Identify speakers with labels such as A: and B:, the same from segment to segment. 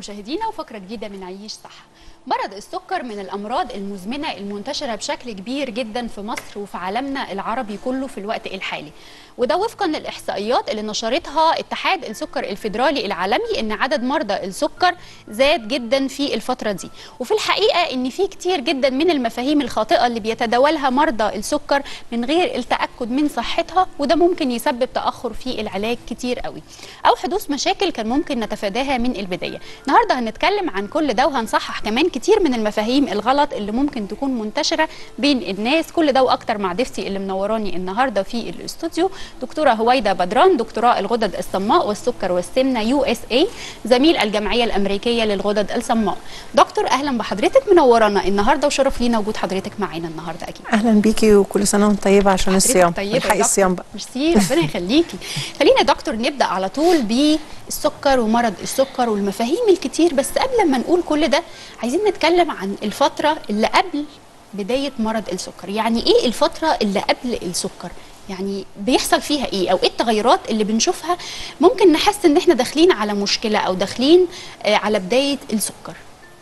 A: مشاهدينا وفقرة جديدة من عيش صح مرض السكر من الأمراض المزمنة المنتشرة بشكل كبير جدا في مصر وفي عالمنا العربي كله في الوقت الحالي وده وفقا للإحصائيات اللي نشرتها اتحاد السكر الفيدرالي العالمي إن عدد مرضى السكر زاد جدا في الفترة دي وفي الحقيقة إن في كتير جدا من المفاهيم الخاطئة اللي بيتداولها مرضى السكر من غير التأكد من صحتها وده ممكن يسبب تأخر في العلاج كتير قوي أو حدوث مشاكل كان ممكن نتفاداها من البداية النهاردة هنتكلم عن كل ده وهنصحح كمان كتير من المفاهيم الغلط اللي ممكن تكون منتشرة بين الناس كل ده وأكتر مع ضيفتي اللي منوراني النهاردة في الاستوديو دكتورة هويدا بدران دكتوراه الغدد الصماء والسكر والسمنة يو اس اي زميل الجمعية الأمريكية للغدد الصماء دكتور أهلا بحضرتك منورانا النهاردة وشرف لينا وجود حضرتك معانا النهاردة أكيد
B: اهلا بيكي وكل سنه وانت طيبه عشان
A: حضرتك
B: الصيام
A: طيبة يا
B: الحق
A: دكتور.
B: الصيام بقى
A: ميرسي ربنا يخليكي خلينا يا دكتور نبدا على طول بالسكر ومرض السكر والمفاهيم الكتير بس قبل ما نقول كل ده عايزين نتكلم عن الفتره اللي قبل بدايه مرض السكر يعني ايه الفتره اللي قبل السكر يعني بيحصل فيها ايه او ايه التغيرات اللي بنشوفها ممكن نحس ان احنا داخلين على مشكله او داخلين آه، على بدايه السكر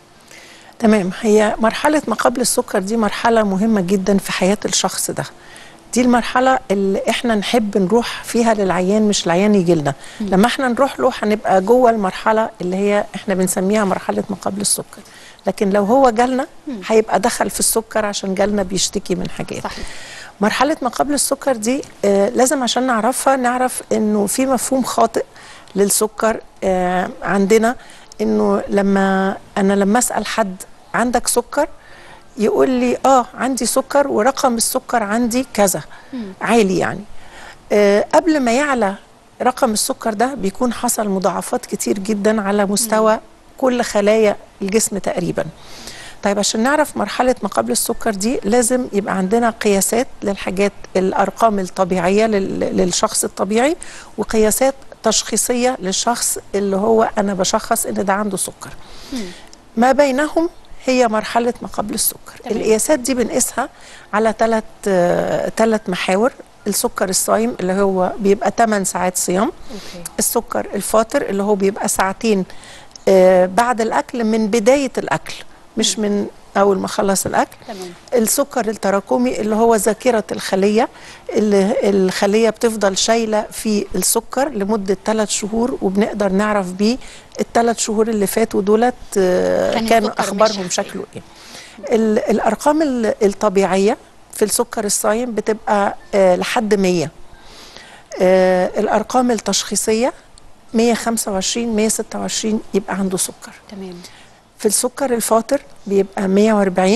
B: تمام هي مرحله ما قبل السكر دي مرحله مهمه جدا في حياه الشخص ده دي المرحلة اللي احنا نحب نروح فيها للعيان مش العيان يجي لنا لما احنا نروح له هنبقى جوه المرحلة اللي هي احنا بنسميها مرحلة ما قبل السكر لكن لو هو جالنا هيبقى دخل في السكر عشان جالنا بيشتكي من حاجات
A: صحيح
B: مرحلة ما قبل السكر دي آه لازم عشان نعرفها نعرف انه في مفهوم خاطئ للسكر آه عندنا انه لما انا لما اسال حد عندك سكر يقول لي اه عندي سكر ورقم السكر عندي كذا عالي يعني آه قبل ما يعلى رقم السكر ده بيكون حصل مضاعفات كتير جدا على مستوى كل خلايا الجسم تقريبا طيب عشان نعرف مرحلة ما قبل السكر دي لازم يبقى عندنا قياسات للحاجات الأرقام الطبيعية لل- للشخص الطبيعي وقياسات تشخيصية للشخص اللي هو أنا بشخص إن ده عنده سكر ما بينهم هي مرحلة ما قبل السكر
A: تمام.
B: القياسات دي بنقيسها على ثلاث ثلاث محاور السكر الصايم اللي هو بيبقى 8 ساعات صيام
A: اوكي
B: السكر الفاطر اللي هو بيبقى ساعتين آه، بعد الأكل من بداية الأكل مش من أول ما خلص الأكل
A: تمام
B: السكر التراكمي اللي هو ذاكرة الخلية اللي الخلية بتفضل شايلة في السكر لمدة ثلاث شهور وبنقدر نعرف بيه الثلاث شهور اللي فاتوا دولت آه،
A: كان
B: كان
A: السكر
B: أخبارهم
A: ماشي
B: شكله إيه ال- الأرقام ال- الطبيعية في السكر الصايم بتبقى آه، لحد 100 آه، الأرقام التشخيصية 125 126 يبقى عنده سكر
A: تمام
B: في السكر الفاطر بيبقى 140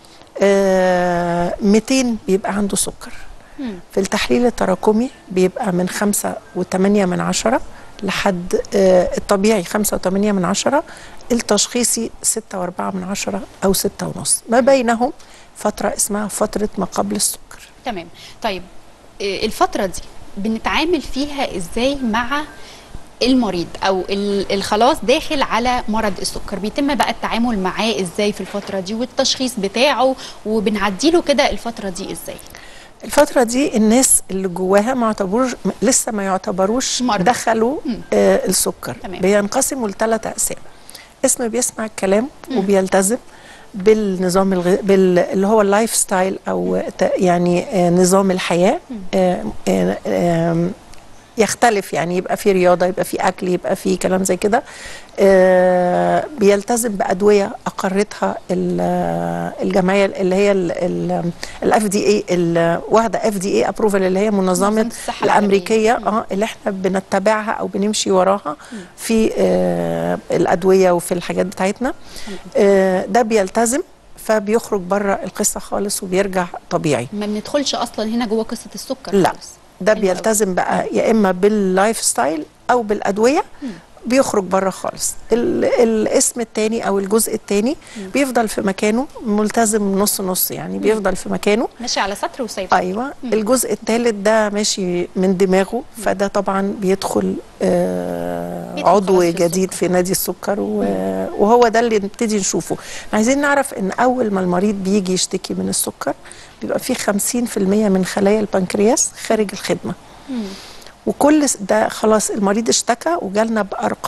B: آه 200 بيبقى عنده سكر
A: مم.
B: في التحليل التراكمي بيبقى من 5 و8 من عشرة لحد آه الطبيعي 5 و8 من عشرة التشخيصي 6 و4 من عشرة أو 6 ونص ما بينهم فترة اسمها فترة ما قبل السكر
A: تمام طيب آه، الفترة دي بنتعامل فيها ازاي مع المريض او ال- الخلاص داخل على مرض السكر بيتم بقى التعامل معاه ازاي في الفترة دي والتشخيص بتاعه وبنعديله كده الفترة دي ازاي
B: الفترة دي الناس اللي جواها ما يعتبروش لسه ما يعتبروش
A: مرضى.
B: دخلوا
A: مم.
B: آه السكر
A: تمام.
B: بينقسموا لثلاث أقسام اسم بيسمع الكلام وبيلتزم بالنظام الغ... بال... اللي هو اللايف ستايل او ت... يعني آه نظام الحياه آه آه آه يختلف يعني يبقى في رياضه يبقى في اكل يبقى في كلام زي كده آه بيلتزم بادويه اقرتها ال- الجمعيه اللي هي الاف دي اي واخده اف دي اي ابروفال اللي هي منظمه
A: منظمة الصحة العالمية.
B: الامريكيه اه اللي احنا بنتبعها او بنمشي وراها في آه الادويه وفي الحاجات بتاعتنا آه ده بيلتزم فبيخرج بره القصه خالص وبيرجع طبيعي
A: ما بندخلش اصلا هنا جوه قصة السكر
B: لا
A: خالص
B: ده
A: حلو أوي.
B: بيلتزم بقى يا اما باللايف ستايل او بالادويه بيخرج بره خالص ال- الاسم التاني او الجزء التاني بيفضل في مكانه ملتزم نص نص يعني بيفضل في مكانه
A: ماشي على سطر وسيطر
B: ايوه الجزء الثالث ده ماشي من دماغه فده طبعا بيدخل آه
A: بيدخل
B: عضو
A: خلاص في
B: جديد
A: السكر.
B: في نادي السكر و- وهو ده اللي نبتدي نشوفه عايزين نعرف ان اول ما المريض بيجي يشتكي من السكر بيبقى في 50% من خلايا البنكرياس خارج الخدمه وكل س- ده خلاص المريض اشتكى وجالنا بارقام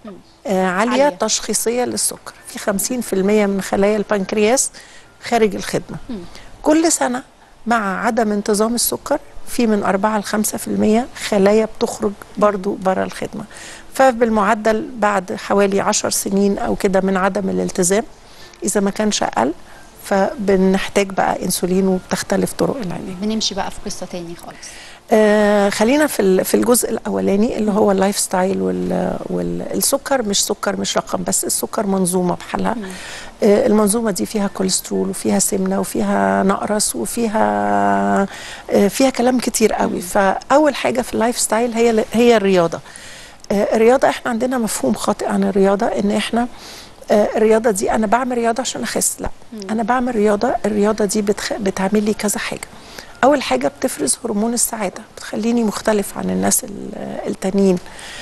B: آه عالية,
A: عالية.
B: عالية تشخيصية للسكر في 50% من خلايا البنكرياس خارج الخدمة كل سنة مع عدم انتظام السكر في من 4 ل 5% خلايا بتخرج برضو بره الخدمة فبالمعدل بعد حوالي 10 سنين أو كده من عدم الالتزام إذا ما كانش أقل فبنحتاج بقى انسولين وبتختلف طرق العلاج
A: بنمشي بقى في قصه تاني خالص
B: آه خلينا في ال- في الجزء الاولاني اللي هو اللايف ستايل وال- والسكر مش سكر مش رقم بس السكر منظومه بحالها آه المنظومه دي فيها كوليسترول وفيها سمنه وفيها نقرس وفيها آه فيها كلام كتير قوي فاول حاجه في اللايف ستايل هي ال- هي الرياضه آه الرياضه احنا عندنا مفهوم خاطئ عن الرياضه ان احنا آه، الرياضه دي انا بعمل رياضه عشان اخس لا انا بعمل رياضه الرياضه دي بتخ... بتعمل لي كذا حاجه اول حاجه بتفرز هرمون السعاده بتخليني مختلف عن الناس ال- التانيين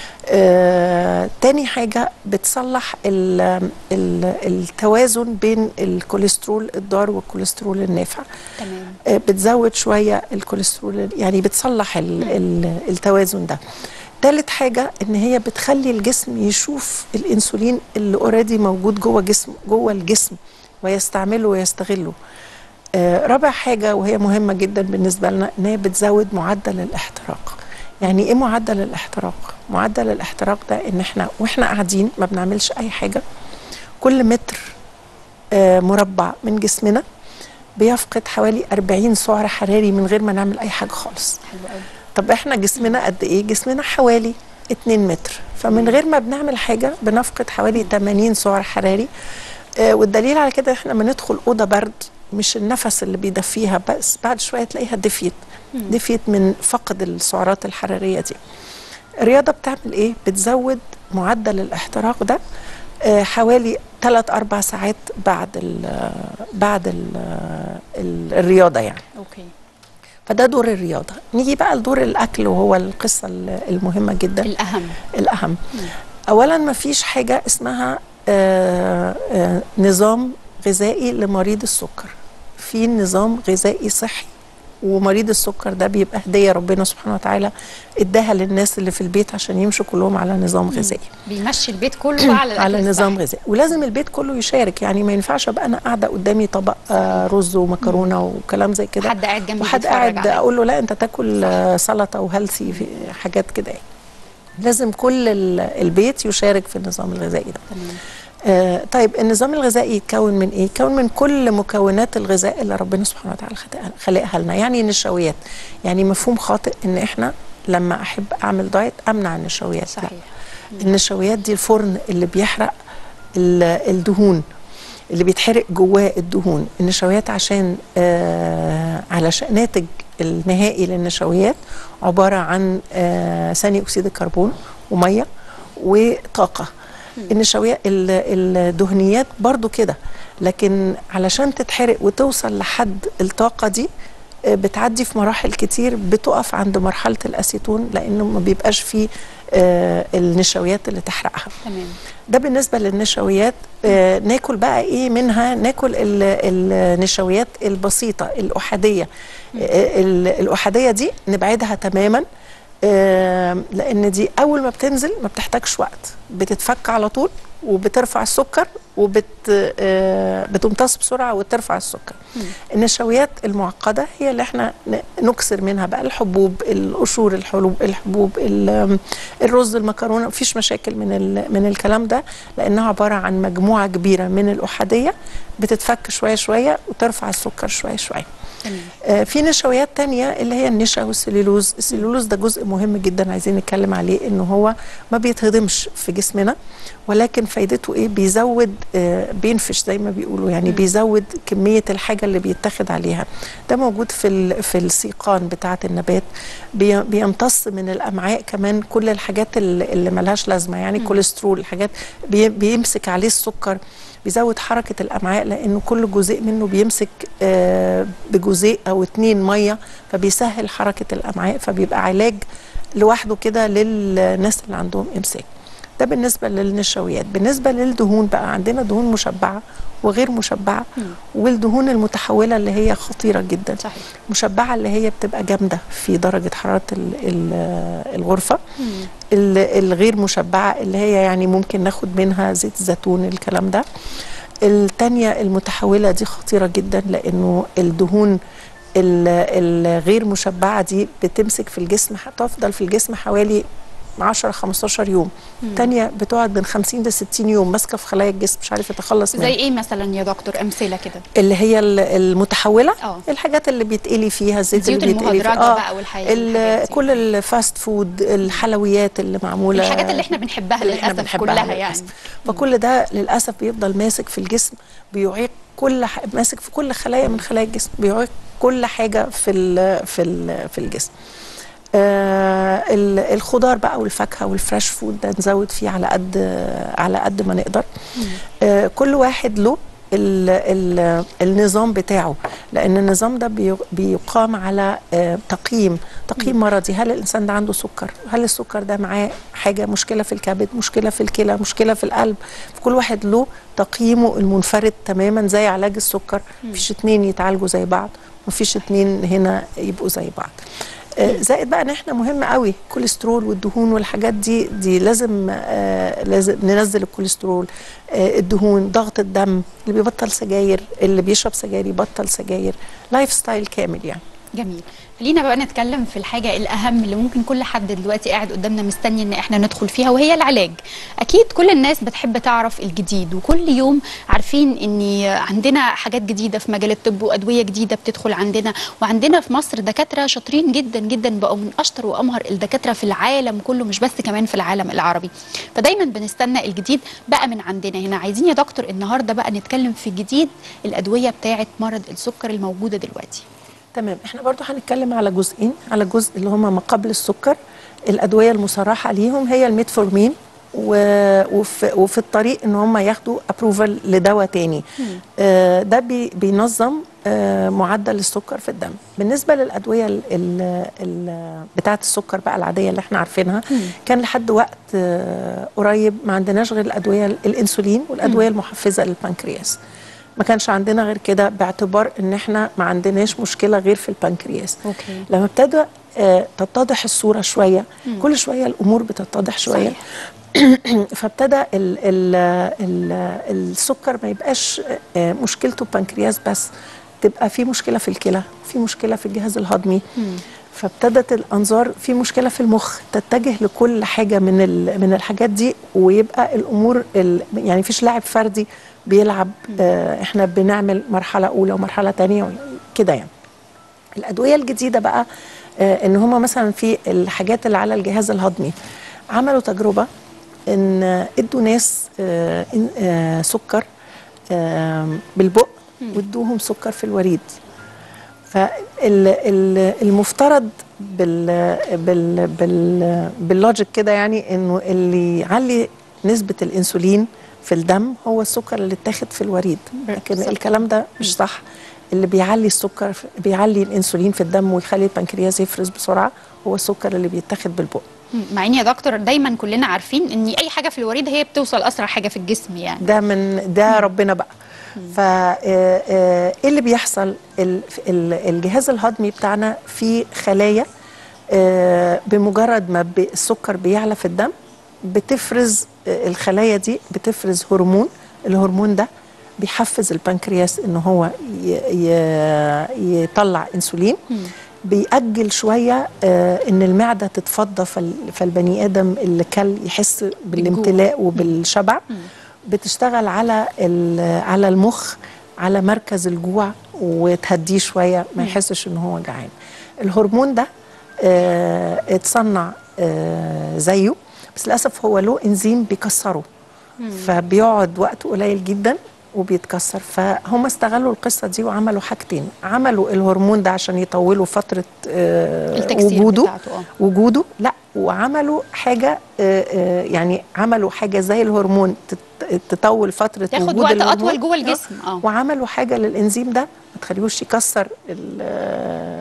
B: آه، تاني حاجة بتصلح ال ال التوازن بين الكوليسترول الضار والكوليسترول النافع
A: تمام
B: آه، بتزود شوية الكوليسترول يعني بتصلح ال ال التوازن ده تالت حاجة ان هي بتخلي الجسم يشوف الانسولين اللي اوريدي موجود جوه جسم جوه الجسم ويستعمله ويستغله آه، رابع حاجة وهي مهمة جدا بالنسبة لنا ان هي بتزود معدل الاحتراق يعني ايه معدل الاحتراق معدل الاحتراق ده ان احنا واحنا قاعدين ما بنعملش اي حاجة كل متر آه، مربع من جسمنا بيفقد حوالي 40 سعر حراري من غير ما نعمل اي حاجه خالص
A: حلو قوي
B: طب احنا جسمنا قد ايه جسمنا حوالي 2 متر فمن غير ما بنعمل حاجه بنفقد حوالي 80 سعر حراري آه والدليل على كده احنا لما ندخل اوضه برد مش النفس اللي بيدفيها بس بعد شويه تلاقيها دفيت دفيت من فقد السعرات الحراريه دي الرياضه بتعمل ايه بتزود معدل الاحتراق ده آه، حوالي 3 4 ساعات بعد ال بعد ال ال الرياضه يعني
A: اوكي
B: فده دور الرياضه نيجي بقى لدور الاكل وهو القصه ال- المهمه جدا
A: الاهم
B: الاهم اولا ما فيش حاجه اسمها آه، آه، نظام غذائي لمريض السكر في نظام غذائي صحي ومريض السكر ده بيبقى هديه ربنا سبحانه وتعالى اداها للناس اللي في البيت عشان يمشوا كلهم على نظام غذائي
A: بيمشي البيت كله على الأكل
B: على نظام
A: الصحي.
B: غذائي ولازم البيت كله يشارك يعني ما ينفعش ابقى انا قاعده قدامي طبق آه، رز ومكرونه وكلام زي كده
A: حد قاعد جنبي
B: وحد
A: بيتفرج
B: قاعد
A: عليا.
B: اقول له لا انت تاكل آه، سلطه وهيلثي في حاجات كده يعني. لازم كل ال- البيت يشارك في النظام الغذائي ده
A: تمام
B: آه طيب النظام الغذائي يتكون من ايه؟ يتكون من كل مكونات الغذاء اللي ربنا سبحانه وتعالى خلقها- خلقها لنا، يعني النشويات، يعني مفهوم خاطئ ان احنا لما احب اعمل دايت امنع النشويات، لا.
A: صحيح
B: النشويات دي الفرن اللي بيحرق ال- الدهون اللي بيتحرق جواه الدهون النشويات عشان آه علشان ناتج النهائي للنشويات عبارة عن آه ثاني أكسيد الكربون ومية وطاقة النشويات ال- الدهنيات برضو كده لكن علشان تتحرق وتوصل لحد الطاقة دي آه، بتعدي في مراحل كتير بتقف عند مرحلة الأسيتون لأنه ما بيبقاش فيه آه، النشويات اللي تحرقها
A: تمام
B: ده بالنسبه للنشويات آه ناكل بقى ايه منها ناكل ال- النشويات البسيطه الاحاديه آه ال- الاحاديه دي نبعدها تماما آه لان دي اول ما بتنزل ما بتحتاجش وقت بتتفك على طول وبترفع السكر وبت آه بتمتص بسرعه وترفع السكر النشويات المعقده هي اللي احنا ن- نكسر منها بقى الحبوب القشور الحبوب الحبوب ال- الرز المكرونه مفيش مشاكل من ال- من الكلام ده لانها عباره عن مجموعه كبيره من الاحاديه بتتفك شويه شويه وترفع السكر شويه شويه
A: تمام
B: آه، في نشويات تانية اللي هي النشا والسليلوز السليلوز ده جزء مهم جدا عايزين نتكلم عليه انه هو ما بيتهضمش في جسمنا ولكن فايدته ايه بيزود آه، بينفش زي ما بيقولوا يعني بيزود كمية الحاجة اللي بيتاخد عليها ده موجود في ال- في السيقان بتاعة النبات بي- بيمتص من الامعاء كمان كل الحاجات اللي اللي ملهاش لازمة يعني كوليسترول الحاجات بي- بيمسك عليه السكر بيزود حركة الأمعاء لأنه كل جزء منه بيمسك آه، بجزيء أو اتنين مية فبيسهل حركة الأمعاء فبيبقى علاج لوحده كده للناس اللي عندهم إمساك ده بالنسبه للنشويات بالنسبه للدهون بقى عندنا دهون مشبعه وغير مشبعه والدهون المتحوله اللي هي خطيره جدا
A: صحيح
B: مشبعه اللي هي بتبقى جامده في درجه حراره ال- ال- الغرفه ال- الغير مشبعه اللي هي يعني ممكن ناخد منها زيت الزيتون الكلام ده التانية المتحولة دي خطيرة جدا لأنه الدهون ال- الغير مشبعة دي بتمسك في الجسم تفضل في الجسم حوالي 10 15 يوم تانية بتقعد من 50 ل 60 يوم ماسكة في خلايا الجسم مش عارف يتخلص
A: زي
B: منها
A: ايه مثلا يا دكتور امثله كده
B: اللي هي ال- المتحولة
A: اه.
B: الحاجات اللي بيتقلي فيها الزيت اللي
A: الزيوت
B: بيتقلي فيها
A: المهدرجة بقى والحاجات-
B: ال-
A: الحاجات دي.
B: كل الفاست فود الحلويات اللي معمولة
A: الحاجات اللي احنا بنحبها
B: اللي احنا
A: للاسف
B: بنحبها
A: كلها
B: للأسف.
A: يعني
B: فكل ده للاسف بيفضل ماسك في الجسم بيعيق كل ح... ماسك في كل خلايا من خلايا الجسم بيعيق كل حاجه في ال... في ال... في الجسم آه ال- الخضار بقى والفاكهه والفريش فود ده نزود فيه على قد على قد ما نقدر آه كل واحد له ال ال النظام بتاعه لان النظام ده بي- بيقام على آه تقييم تقييم مرضي هل الانسان ده عنده سكر هل السكر ده معاه حاجه مشكله في الكبد مشكله في الكلى مشكله في القلب كل واحد له تقييمه المنفرد تماما زي علاج السكر مفيش اتنين يتعالجوا زي بعض مفيش اتنين هنا يبقوا زي بعض آه، زائد بقى ان احنا مهم قوي الكوليسترول والدهون والحاجات دي دي لازم آه لازم ننزل الكوليسترول آه الدهون ضغط الدم اللي بيبطل سجاير اللي بيشرب سجاير يبطل سجاير لايف ستايل كامل يعني
A: جميل خلينا بقى نتكلم في الحاجة الأهم اللي ممكن كل حد دلوقتي قاعد قدامنا مستني إن إحنا ندخل فيها وهي العلاج. أكيد كل الناس بتحب تعرف الجديد وكل يوم عارفين إن عندنا حاجات جديدة في مجال الطب وأدوية جديدة بتدخل عندنا وعندنا في مصر دكاترة شاطرين جدا جدا بقوا من أشطر وأمهر الدكاترة في العالم كله مش بس كمان في العالم العربي. فدايما بنستنى الجديد بقى من عندنا هنا عايزين يا دكتور النهارده بقى نتكلم في جديد الأدوية بتاعة مرض السكر الموجودة دلوقتي.
B: تمام احنا برضو هنتكلم على جزئين على جزء اللي هما ما قبل السكر الادويه المصرحه ليهم هي الميتفورمين و... وفي... وفي الطريق ان هم ياخدوا ابروفال لدواء تاني آه ده بي... بينظم آه معدل السكر في الدم بالنسبه للادويه ال... ال... ال... بتاعه السكر بقى العاديه اللي احنا عارفينها كان لحد وقت آه قريب ما عندناش غير الادويه الانسولين والادويه المحفزه للبنكرياس ما كانش عندنا غير كده باعتبار ان احنا ما عندناش مشكله غير في البنكرياس
A: أوكي.
B: لما ابتدى آه، تتضح الصوره شويه كل شويه الامور بتتضح شويه
A: صحيح.
B: فابتدى ال ال ال السكر ما يبقاش آه، مشكلته البنكرياس بس تبقى في مشكله في الكلى في مشكله في الجهاز الهضمي فابتدت الانظار في مشكله في المخ تتجه لكل حاجه من ال- من الحاجات دي ويبقى الامور ال يعني مفيش لاعب فردي بيلعب آه احنا بنعمل مرحله اولى ومرحله ثانيه كده يعني الادويه الجديده بقى آه ان هما مثلا في الحاجات اللي على الجهاز الهضمي عملوا تجربه ان آه، ادوا ناس آه إن- آه سكر آه بالبق وادوهم سكر في الوريد فالمفترض بال بال بال باللوجيك كده يعني انه اللي يعلي نسبه الانسولين في الدم هو السكر اللي اتاخد في الوريد لكن
A: بالظبط.
B: الكلام ده مش صح اللي بيعلي السكر في- بيعلي الانسولين في الدم ويخلي البنكرياس يفرز بسرعه هو السكر اللي بيتاخد بالبق
A: مع ان يا دكتور دايما كلنا عارفين ان اي حاجه في الوريد هي بتوصل اسرع حاجه في الجسم يعني
B: ده من ده ربنا بقى فا آه، آه، ايه اللي بيحصل ال- ال- الجهاز الهضمي بتاعنا فيه خلايا آه، بمجرد ما ب- السكر بيعلى في الدم بتفرز آه، الخلايا دي بتفرز هرمون الهرمون ده بيحفز البنكرياس ان هو ي- ي- يطلع انسولين بيأجل شوية آه إن المعدة تتفضى فال- فالبني آدم اللي كل يحس بالامتلاء وبالشبع بتشتغل على ال- على المخ على مركز الجوع وتهديه شوية ما يحسش إن هو جعان الهرمون ده آه اتصنع آه زيه بس للأسف هو له إنزيم بيكسره فبيقعد وقت قليل جدا وبيتكسر فهم استغلوا القصه دي وعملوا حاجتين عملوا الهرمون ده عشان يطولوا فتره آه،
A: التكسير
B: وجوده
A: بتاعته، آه.
B: وجوده لا وعملوا حاجه آه، آه، يعني عملوا حاجه زي الهرمون تت- تطول فتره
A: ياخد
B: وجود
A: وقت
B: الهرمون.
A: أطول جوه الجسم، آه.
B: وعملوا حاجه للانزيم ده ما تخليهوش يكسر ال-
A: حلو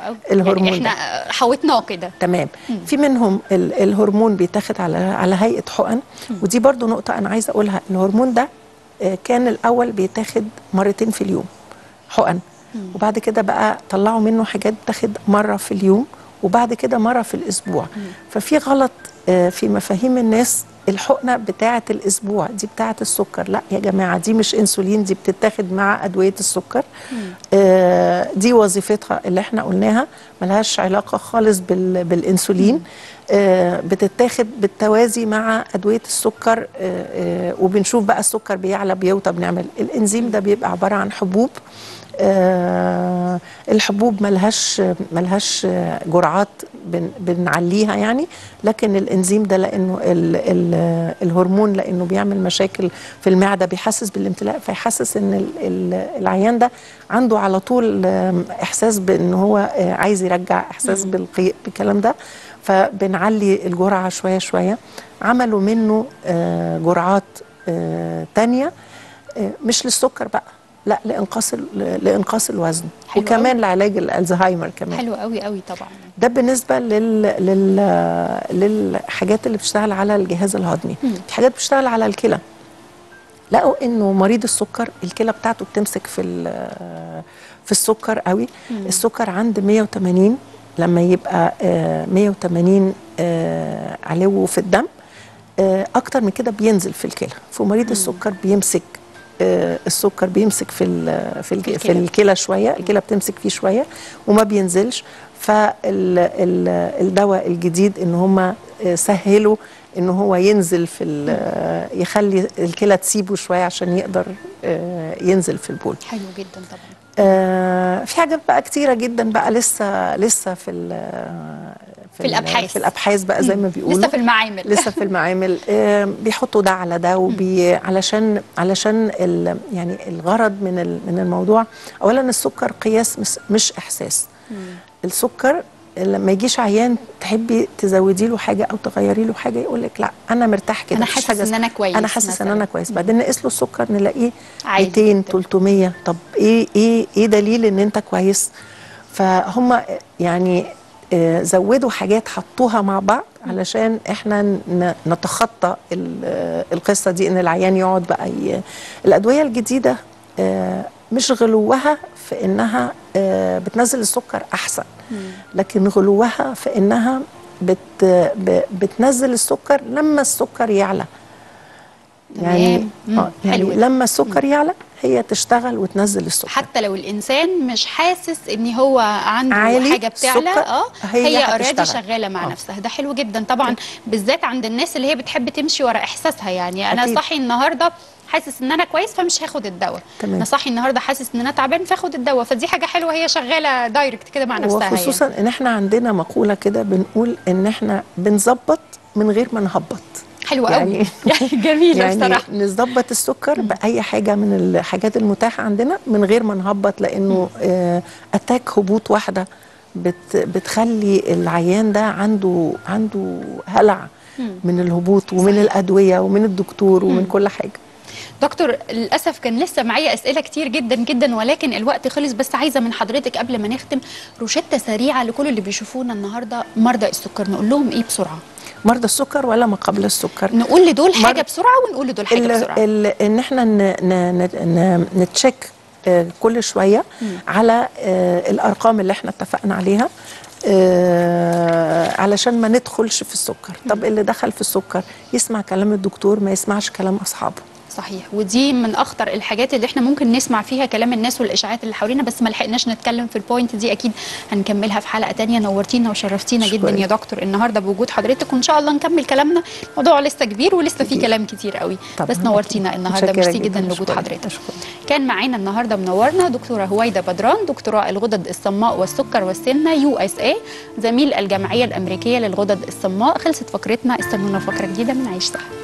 A: قوي
B: الهرمون
A: يعني
B: ده.
A: احنا حوطناه كده
B: تمام في منهم ال- الهرمون بيتاخد على على هيئه حقن ودي برضو نقطه انا عايزه اقولها الهرمون ده آه، كان الاول بيتاخد مرتين في اليوم حقن وبعد كده بقى طلعوا منه حاجات تاخد مره في اليوم وبعد كده مره في الاسبوع ففي غلط آه، في مفاهيم الناس الحقنه بتاعه الاسبوع دي بتاعه السكر لا يا جماعه دي مش انسولين دي بتتاخد مع ادويه السكر آه، دي وظيفتها اللي احنا قلناها ملهاش علاقه خالص بال بالانسولين آه، بتتاخد بالتوازي مع ادويه السكر آه، آه، وبنشوف بقى السكر بيعلى بيوطى بنعمل الانزيم ده بيبقى عباره عن حبوب آه، الحبوب ملهاش ملهاش آه، جرعات بن بنعليها يعني لكن الانزيم ده لانه ال ال الهرمون لانه بيعمل مشاكل في المعده بيحسس بالامتلاء فيحسس ان ال ال العيان ده عنده على طول آم، احساس بان هو آه، عايز يرجع احساس بالقيء بالكلام ده فبنعلي الجرعه شويه شويه عملوا منه آه، جرعات آه، تانية آه، مش للسكر بقى لا لانقاص ال- لانقاص الوزن
A: حلو
B: وكمان لعلاج الالزهايمر كمان
A: حلو قوي قوي طبعا
B: ده بالنسبه لل... لل... للحاجات اللي بتشتغل على الجهاز الهضمي في حاجات بتشتغل على الكلى لقوا انه مريض السكر الكلى بتاعته بتمسك في ال- في السكر قوي السكر عند 180 لما يبقى آه، 180 آه، علو في الدم آه، اكتر من كده بينزل في الكلى فمريض السكر بيمسك آه، السكر بيمسك في ال- في الج- في
A: الكلى.
B: الكلى شويه الكلى بتمسك فيه شويه وما بينزلش فالدواء الجديد ان هم سهلوا ان هو ينزل في ال- يخلي الكلى تسيبه شويه عشان يقدر آه، ينزل في البول
A: حلو جدا طبعا
B: آه، في حاجات بقى كتيره جدا بقى لسه لسه في ال-
A: في الأبحاث.
B: في الابحاث بقى زي ما بيقولوا
A: لسه في المعامل
B: لسه في المعامل آه، بيحطوا ده على ده وبي علشان علشان ال يعني الغرض من ال- من الموضوع اولا السكر قياس مش, مش احساس السكر لما يجيش عيان تحبي تزودي له حاجه او تغيري له حاجه يقول لك لا انا مرتاح كده
A: أنا
B: مفيش
A: حاسس
B: حاجة
A: إن
B: اسمها-
A: أنا كويس
B: انا حاسس ان
A: مثلاً.
B: انا كويس بعدين نقيس له السكر نلاقيه
A: عادي
B: 200
A: جداً.
B: 300 طب ايه ايه ايه دليل ان انت كويس فهم يعني آه، زودوا حاجات حطوها مع بعض علشان احنا ن- نتخطى ال- آه، القصه دي ان العيان يقعد بقى ي... الادويه الجديده آه، مش غلوها في انها آه، بتنزل السكر احسن لكن غلوها في انها بت ب- بتنزل السكر لما السكر يعلى يعني
A: تمام. مم.
B: آه يعني
A: حلو.
B: لما السكر يعلى هي تشتغل وتنزل السكر
A: حتى لو الانسان مش حاسس ان هو عنده
B: عالي
A: حاجه بتعلى
B: السكر،
A: اه
B: هي
A: هي اوريدي
B: هتشتغل.
A: شغاله مع
B: آه.
A: نفسها ده حلو جدا طبعا بالذات عند الناس اللي هي بتحب تمشي ورا احساسها يعني انا
B: أكيد.
A: صاحي النهارده حاسس ان انا كويس فمش هاخد الدواء
B: تمام.
A: انا صاحي النهارده حاسس ان انا تعبان فاخد الدواء فدي حاجه حلوه هي شغاله دايركت كده مع نفسها
B: وخصوصا ان احنا عندنا مقوله كده بنقول ان احنا بنظبط من غير ما نهبط
A: حلوه
B: يعني-
A: قوي يعني جميله
B: يعني
A: بصراحه
B: نظبط السكر باي حاجه من الحاجات المتاحه عندنا من غير ما نهبط لانه آه، اتاك هبوط واحده بت بتخلي العيان ده عنده عنده هلع من الهبوط ومن
A: صحيح.
B: الادويه ومن الدكتور ومن كل حاجه
A: دكتور للاسف كان لسه معايا اسئله كتير جدا جدا ولكن الوقت خلص بس عايزه من حضرتك قبل ما نختم روشته سريعه لكل اللي بيشوفونا النهارده مرضى السكر نقول لهم ايه بسرعه
B: مرضى السكر ولا ما قبل السكر
A: نقول لدول حاجه
B: مر-
A: بسرعه ونقول لدول حاجه
B: ال-
A: بسرعه
B: ال- ان احنا ن- ن- ن- ن- نتشيك آه، كل شويه على آه، الارقام اللي احنا اتفقنا عليها آه، علشان ما ندخلش في السكر طب اللي دخل في السكر يسمع كلام الدكتور ما يسمعش كلام اصحابه
A: صحيح ودي من اخطر الحاجات اللي احنا ممكن نسمع فيها كلام الناس والاشاعات اللي حوالينا بس ما لحقناش نتكلم في البوينت دي اكيد هنكملها في حلقه تانية نورتينا وشرفتينا جدا
B: شكراً.
A: يا دكتور النهارده بوجود حضرتك وان شاء الله نكمل كلامنا الموضوع لسه كبير ولسه فيه كلام كتير قوي
B: طبعاً.
A: بس نورتينا النهارده
B: متشكرة
A: ميرسي جدا
B: جداً.
A: لوجود
B: أشكرك.
A: حضرتك
B: أشكرك.
A: كان معانا النهارده منورنا دكتوره هويدا بدران دكتوراه الغدد الصماء والسكر والسمنه يو اس اي زميل الجمعيه الامريكيه للغدد الصماء خلصت فقرتنا استنونا فقره جديده من عيش صح